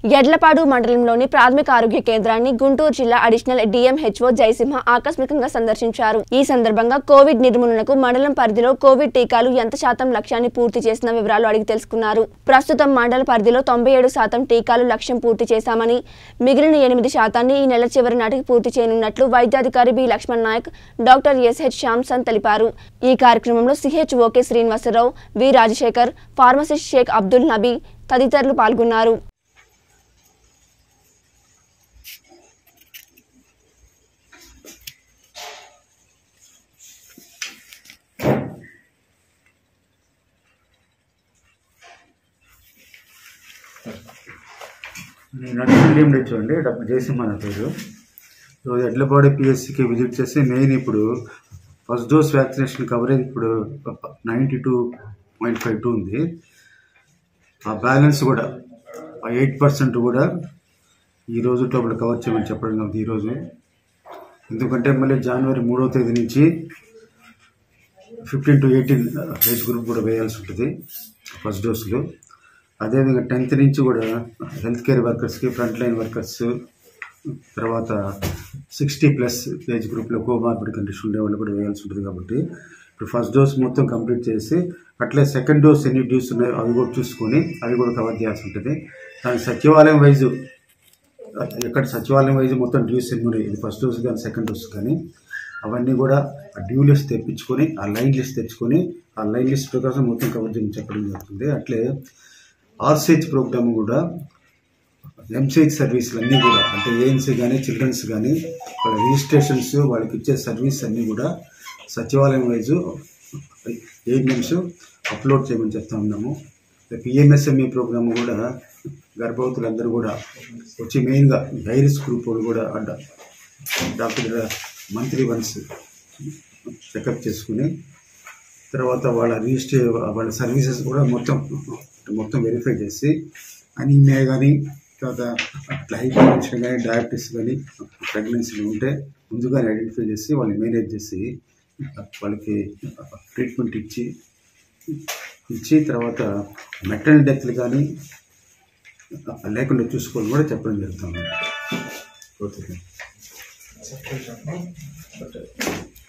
ఎడ్లపాడు మండలంలోని ప్రాథమిక ఆరోగ్య కేంద్రాన్ని గుంటూరు జిల్లా అడిషనల్ డిఎంహెచ్ఓ జయసింహ ఆకస్మికంగా సందర్శించారు ఈ సందర్భంగా కోవిడ్ నిర్మూలనకు మండలం పరిధిలో కోవిడ్ టీకాలు ఎంత శాతం లక్ష్యాన్ని పూర్తి చేసిన వివరాలు అడిగి తెలుసుకున్నారు ప్రస్తుతం మండల పరిధిలో తొంభై ఏడు శాతం టీకాలు లక్ష్యం పూర్తి చేశామని మిగిలిన ఎనిమిది శాతాన్ని ఈ నెల చివరి నాటికి పూర్తి చేయనున్నట్లు వైద్యాధికారి B Laxman Naik doctor SH Samson తెలిపారు ఈ కార్యక్రమంలో CHO K Srinivasarao V Rajasekhar pharmacist Sheikh Abdul Nabi తదితరులు పాల్గొన్నారు నేను అడిషనల్ డిఎండి చూడండి డాక్టర్ జయసింహ నా పేరు ఈరోజు ఎడ్లపాడు పిఎస్సికి విజిట్ చేసి మెయిన్ ఇప్పుడు ఫస్ట్ డోస్ వ్యాక్సినేషన్ కవరేజ్ ఇప్పుడు ninety two point five two ఉంది ఆ బ్యాలెన్స్ కూడా ఆ ఎయిట్ పర్సెంట్ కూడా ఈ రోజు లోపల కవర్ చేయమని చెప్పడం నాకు ఈరోజు ఎందుకంటే మళ్ళీ జనవరి మూడవ తేదీ నుంచి fifteen to eighteen age group కూడా వేయాల్సి ఉంటుంది ఫస్ట్ డోసులు అదేవిధంగా టెన్త్ నుంచి కూడా హెల్త్ కేర్ వర్కర్స్కి ఫ్రంట్ లైన్ వర్కర్స్ తర్వాత సిక్స్టీ ప్లస్ ఏజ్ గ్రూప్లో కోమార్బిడ్ కండిషన్ ఉండే వాళ్ళు కూడా వేయాల్సి ఉంటుంది కాబట్టి ఇప్పుడు ఫస్ట్ డోస్ మొత్తం కంప్లీట్ చేసి అట్లే సెకండ్ డోస్ ఎన్ని డ్యూస్ ఉన్నాయో అవి కూడా చూసుకొని అవి కూడా కవర్ చేయాల్సి ఉంటుంది దాని సచివాలయం వైజు ఎక్కడ సచివాలయం వైజ్ మొత్తం డ్యూస్ ఎన్ని ఉన్నాయి ఇది ఫస్ట్ డోస్ కానీ సెకండ్ డోస్ కానీ అవన్నీ కూడా ఆ డ్యూ లిస్ట్ తెప్పించుకొని ఆ లైన్ లిస్ట్ తెచ్చుకొని ఆ లైన్ లిస్ట్ ప్రకారం మొత్తం కవర్ చేయమని చెప్పడం జరుగుతుంది అట్లే ఆర్సీహెచ్ ప్రోగ్రామ్ కూడా ఎంసీహెచ్ సర్వీసులు అన్నీ కూడా అంటే ఏఎన్సీ కానీ చిల్డ్రన్స్ కానీ వాళ్ళ రిజిస్ట్రేషన్స్ వాళ్ళకి ఇచ్చే సర్వీస్ అన్నీ కూడా సచివాలయం వైజ్ ఏఎన్ఎంస్ అప్లోడ్ చేయమని చెప్తా ఉన్నాము పిఎంఎస్ఎంఈ ప్రోగ్రామ్ కూడా గర్భవతులందరూ కూడా వచ్చి మెయిన్గా హైరిస్ గ్రూప్ వాళ్ళు కూడా అడ్డ డాక్టర్ మంత్లీ వన్స్ చెకప్ చేసుకుని తర్వాత వాళ్ళ రిజిస్ట్రే వాళ్ళ సర్వీసెస్ కూడా మొత్తం మొత్తం వెరిఫై చేసి అనీమియా కానీ తర్వాత అట్లా హైపర్టెన్షన్ కానీ డయాబెటీస్ కానీ ప్రెగ్నెన్సీలు ఉంటే ముందుగానే ఐడెంటిఫై చేసి వాళ్ళని మేనేజ్ చేసి వాళ్ళకి ట్రీట్మెంట్ ఇచ్చి ఇచ్చి తర్వాత మెటర్నల్ డెత్లు కానీ లేకుండా చూసుకోవాలని కూడా చెప్పడం జరుగుతుంది ఓకే